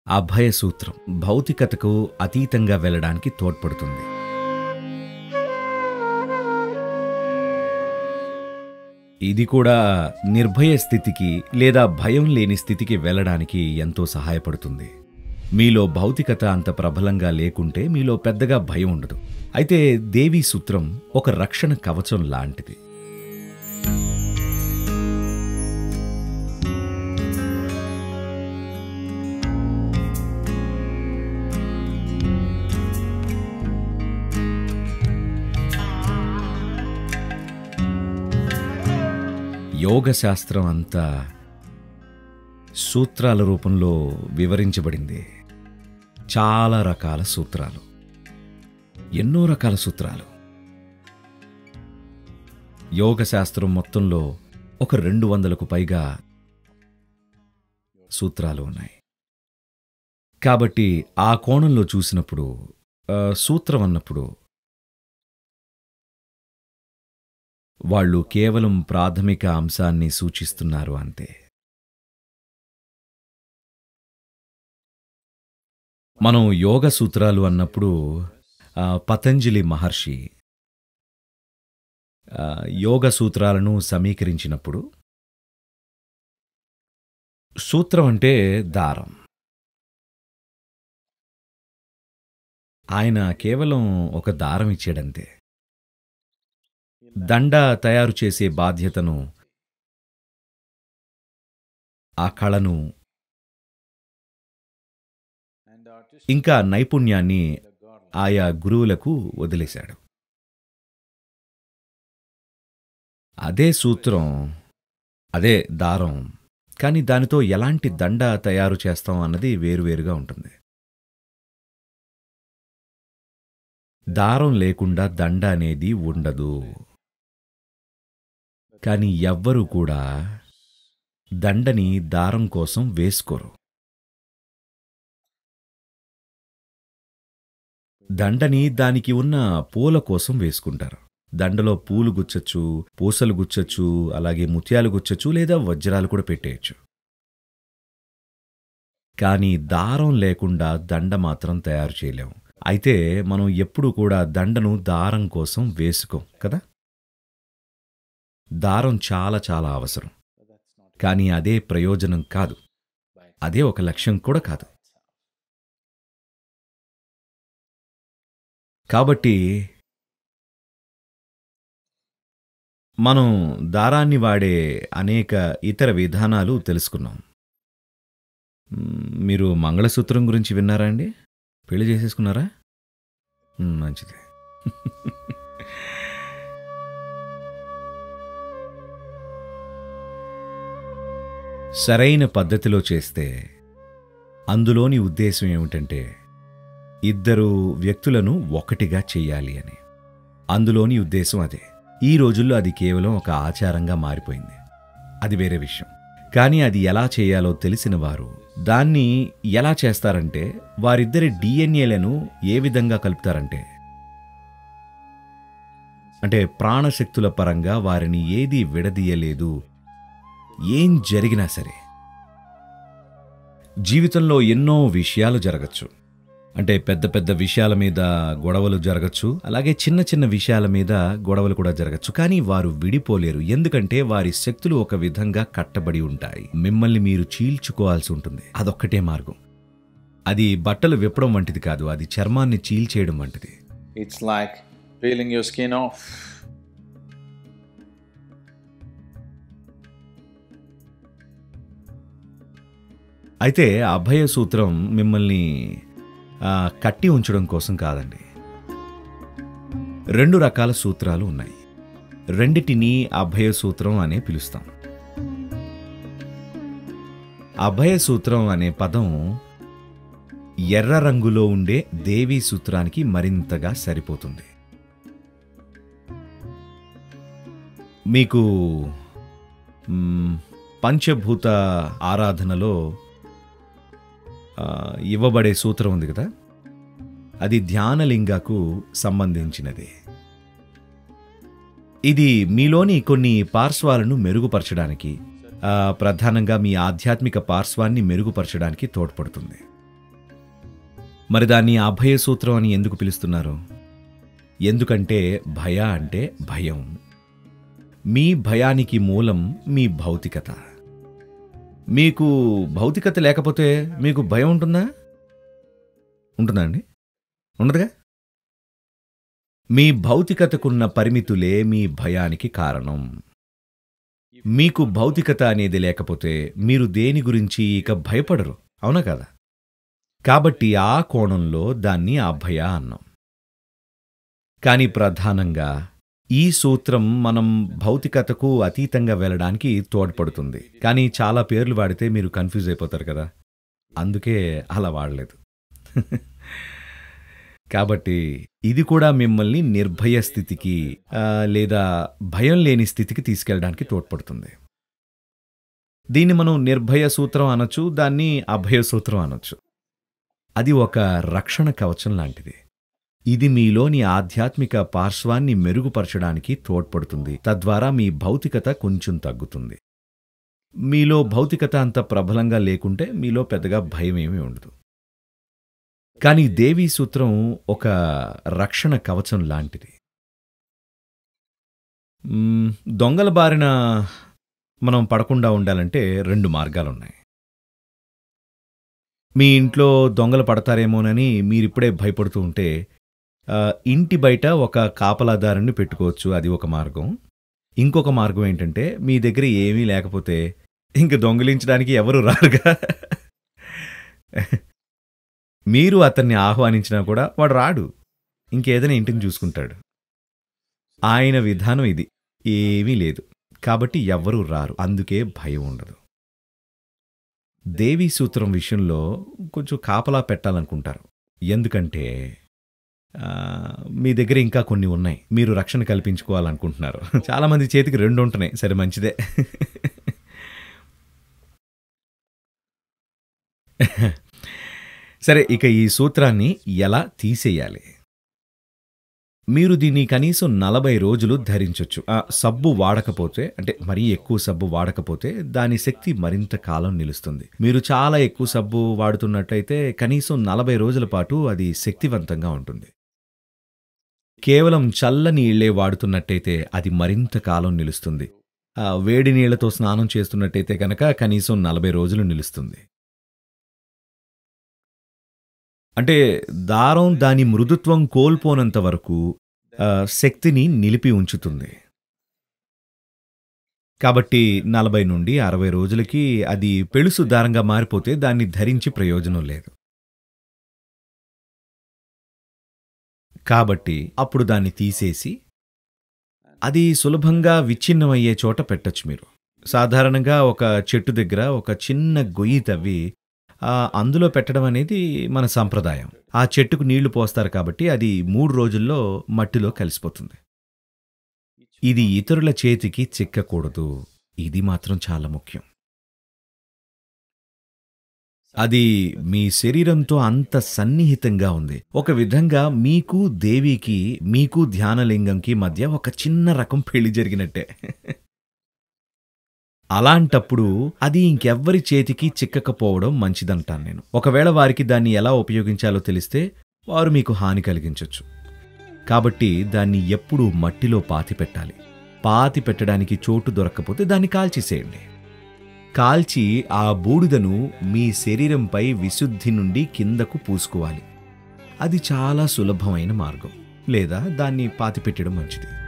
అభయ సూత్రం భౌతికతకు అతీతంగా వెళ్ళడానికి తోడ్పడుతుంది ఇది కూడా నిర్భయ స్థితికి లేదా భయం లేని స్థితికి వెళ్ళడానికి ఎంతో సహాయపడుతుంది మీలో భౌతికత అంత ప్రబలంగా లేకుంటే మీలో పెద్దగా భయం ఉండదు అయితే దేవీ సూత్రం ఒక రక్షణ కవచం లాంటిది యోగ శాస్త్రం అంతా సూత్రాల రూపంలో వివరించబడింది చాలా రకాల సూత్రాలు ఎన్నో రకాల సూత్రాలు యోగ శాస్త్రం మొత్తంలో ఒక రెండు వందలకు పైగా సూత్రాలు ఉన్నాయి కాబట్టి ఆ కోణంలో చూసినప్పుడు ఆ, సూత్రం అన్నప్పుడు వాళ్ళు కేవలం ప్రాథమిక అంశాన్ని సూచిస్తున్నారు అంతే మనం యోగ సూత్రాలు అన్నప్పుడు ఆ, పతంజలి మహర్షి ఆ, యోగ సూత్రాలను సమీకరించినప్పుడు సూత్రం అంటే దారం ఆయన కేవలం ఒక దారం ఇచ్చాడంతే దండ తయారు చేసే బాధ్యతను ఆ కళను ఇంకా నైపుణ్యాన్ని ఆయా గురువులకు వదిలేశాడు అదే సూత్రం అదే దారం కానీ దానితో ఎలాంటి దండ తయారు చేస్తాం అన్నది వేరువేరుగా ఉంటుంది దారం లేకుండా దండ అనేది ఉండదు కానీ ఎవ్వరూ కూడా దండని దారం కోసం వేసుకోరు దండని దానికి ఉన్న పూల కోసం వేసుకుంటారు దండలో పూలు గుచ్చచ్చు పూసలు గుచ్చచ్చు అలాగే ముత్యాలు గుచ్చచ్చు లేదా వజ్రాలు కూడా పెట్టేయచ్చు కానీ దారం లేకుండా దండ మాత్రం తయారు చేయలేం అయితే మనం ఎప్పుడు కూడా దండను దారం కోసం వేసుకోం కదా దారం చాలా చాలా అవసరం కానీ అదే ప్రయోజనం కాదు అదే ఒక లక్ష్యం కూడా కాదు కాబట్టి మనం దారాన్ని వాడే అనేక ఇతర విధానాలు తెలుసుకున్నాం మ్, మీరు మంగళసూత్రం గురించి విన్నారా అండి పెళ్లి చేసేసుకున్నారా మ్, మంచిది సరైన పద్ధతిలో చేస్తే అందులోని ఉద్దేశం ఏమిటంటే ఇద్దరు వ్యక్తులను ఒకటిగా చెయ్యాలి అని అందులోని ఉద్దేశం అదే ఈ రోజుల్లో అది కేవలం ఒక ఆచారంగా మారిపోయింది అది వేరే విషయం కానీ అది ఎలా చేయాలో తెలిసిన వారు దాన్ని ఎలా చేస్తారంటే వారిద్దరి డిఎన్ఏలను ఏ విధంగా కలుపుతారంటే అంటే ప్రాణశక్తుల పరంగా వారిని ఏదీ విడదీయలేదు ఏం జరిగినా సరే జీవితంలో ఎన్నో విషయాలు జరగచ్చు అంటే పెద్ద పెద్ద విషయాల మీద గొడవలు జరగచ్చు అలాగే చిన్న చిన్న విషయాల మీద గొడవలు కూడా జరగచ్చు కానీ వారు విడిపోలేరు ఎందుకంటే వారి శక్తులు ఒక విధంగా కట్టబడి ఉంటాయి మిమ్మల్ని మీరు చీల్చుకోవాల్సి ఉంటుంది అదొక్కటే మార్గం అది బట్టలు విప్పడం వంటిది కాదు అది చర్మాన్ని చీల్చేయడం వంటిది It's like peeling your skin off. అయితే అభయ సూత్రం మిమ్మల్ని ఆ, కట్టి ఉంచడం కోసం కాదండి రెండు రకాల సూత్రాలు ఉన్నాయి రెండిటిని అభయ సూత్రం అనే పిలుస్తాం అభయ సూత్రం అనే పదం ఎర్ర రంగులో ఉండే దేవీ సూత్రానికి మరింతగా సరిపోతుంది మీకు మ్, పంచభూత ఆరాధనలో ఆ, ఇవ్వబడే సూత్రం ఉంది కదా అది ధ్యానలింగకు సంబంధించినది ఇది మీలోని కొన్ని పార్శ్వాలను మెరుగుపరచడానికి ఆ, ప్రధానంగా మీ ఆధ్యాత్మిక పార్శ్వాన్ని మెరుగుపరచడానికి తోడ్పడుతుంది మరి దాన్ని అభయ సూత్రం అని ఎందుకు పిలుస్తున్నారు ఎందుకంటే భయ అంటే భయం మీ భయానికి మూలం మీ భౌతికత మీకు భౌతికత లేకపోతే మీకు భయం ఉంటుందా ఉంటుందా అండి ఉండదుగా మీ భౌతికతకున్న పరిమితులే మీ భయానికి కారణం మీకు భౌతికత అనేది లేకపోతే మీరు దేని గురించి ఇక భయపడరు అవునా కదా కాబట్టి ఆ కోణంలో దాన్ని అభయ అన్నాం కానీ ప్రధానంగా ఈ సూత్రం మనం భౌతికతకు అతీతంగా వెళ్ళడానికి తోడ్పడుతుంది కానీ చాలా పేర్లు వాడితే మీరు కన్ఫ్యూజ్ అయిపోతారు కదా అందుకే అలా వాడలేదు కాబట్టి ఇది కూడా మిమ్మల్ని నిర్భయ స్థితికి ఆ, లేదా భయం లేని స్థితికి తీసుకెళ్ళడానికి తోడ్పడుతుంది దీన్ని మనం నిర్భయ సూత్రం అనొచ్చు దాన్ని అభయ సూత్రం అనొచ్చు అది ఒక రక్షణ కవచం లాంటిది ఇది మీలోని ఆధ్యాత్మిక పార్శ్వాన్ని మెరుగుపరచడానికి తోడ్పడుతుంది తద్వారా మీ భౌతికత కొంచెం తగ్గుతుంది మీలో భౌతికత అంత ప్రబలంగా లేకుంటే మీలో పెద్దగా భయం ఏమీ ఉండదు కానీ దేవీ సూత్రం ఒక రక్షణ కవచం లాంటిది మ్మ్, దొంగల బారిన మనం పడకుండా ఉండాలంటే రెండు మార్గాలున్నాయి మీ ఇంట్లో దొంగలు పడతారేమోనని మీరిప్పుడే భయపడుతూ ఉంటే ఆ, ఇంటి బయట ఒక కాపలాదారుని పెట్టుకోవచ్చు అది ఒక మార్గం ఇంకొక మార్గం ఏంటంటే మీ దగ్గర ఏమీ లేకపోతే ఇంక దొంగిలించడానికి ఎవరు రారుగా మీరు అతన్ని ఆహ్వానించినా కూడా వాడు రాడు ఇంకేదైనా ఇంటిని చూసుకుంటాడు ఆయన విధానం ఇది ఏమీ లేదు కాబట్టి ఎవ్వరూ రారు అందుకే భయం ఉండదు దేవీ సూత్రం విషయంలో కొంచెం కాపలా పెట్టాలనుకుంటారు ఎందుకంటే ఆ, మీ దగ్గర ఇంకా కొన్ని ఉన్నాయి మీరు రక్షణ కల్పించుకోవాలనుకుంటున్నారు చాలామంది చేతికి రెండు ఉంటున్నాయి సరే మంచిదే సరే ఇక ఈ సూత్రాన్ని ఎలా తీసేయాలి మీరు దీన్ని కనీసం నలభై రోజులు ధరించొచ్చు ఆ సబ్బు వాడకపోతే అంటే మరీ ఎక్కువ సబ్బు వాడకపోతే దాని శక్తి మరింత కాలం నిలుస్తుంది మీరు చాలా ఎక్కువ సబ్బు వాడుతున్నట్లయితే కనీసం నలభై రోజుల పాటు అది శక్తివంతంగా ఉంటుంది కేవలం చల్లని నీళ్లే వాడుతున్నట్టయితే అది మరింత కాలం నిలుస్తుంది ఆ వేడి నీళ్లతో స్నానం చేస్తున్నట్టయితే కనుక కనీసం నలభై రోజులు నిలుస్తుంది అంటే దారం దాని మృదుత్వం కోల్పోనంత వరకు ఆ, శక్తిని నిలిపి ఉంచుతుంది కాబట్టి నలభై నుండి అరవై రోజులకి అది పెళుసు దారంగా మారిపోతే దాన్ని ధరించి ప్రయోజనం లేదు కాబట్టి అప్పుడు దాన్ని తీసేసి అది సులభంగా విచ్ఛిన్నమయ్యే చోట పెట్టొచ్చు మీరు సాధారణంగా ఒక చెట్టు దగ్గర ఒక చిన్న గొయ్యి తవ్వి ఆ, అందులో పెట్టడం అనేది మన సంప్రదాయం ఆ చెట్టుకు నీళ్లు పోస్తారు కాబట్టి అది మూడు రోజుల్లో మట్టిలో కలిసిపోతుంది ఇది ఇతరుల చేతికి చిక్కకూడదు ఇది మాత్రం చాలా ముఖ్యం అది మీ శరీరంతో అంత సన్నిహితంగా ఉంది ఒక విధంగా మీకు దేవికి మీకు ధ్యానలింగంకి మధ్య ఒక చిన్న రకం పెళ్లి జరిగినట్టే అలాంటప్పుడు అది ఇంకెవ్వరి చేతికి చిక్కకపోవడం మంచిదంటాను నేను ఒకవేళ వారికి దాన్ని ఎలా ఉపయోగించాలో తెలిస్తే వారు మీకు హాని కలిగించవచ్చు కాబట్టి దాన్ని ఎప్పుడూ మట్టిలో పాతి పెట్టాలి పాతి పెట్టడానికి చోటు దొరక్కపోతే దాన్ని కాల్చేసేయండి కాల్చి ఆ బూడిదను మీ శరీరంపై విశుద్ధి నుండి కిందకు పూసుకోవాలి అది చాలా సులభమైన మార్గం లేదా దాన్ని పాతిపెట్టడం మంచిది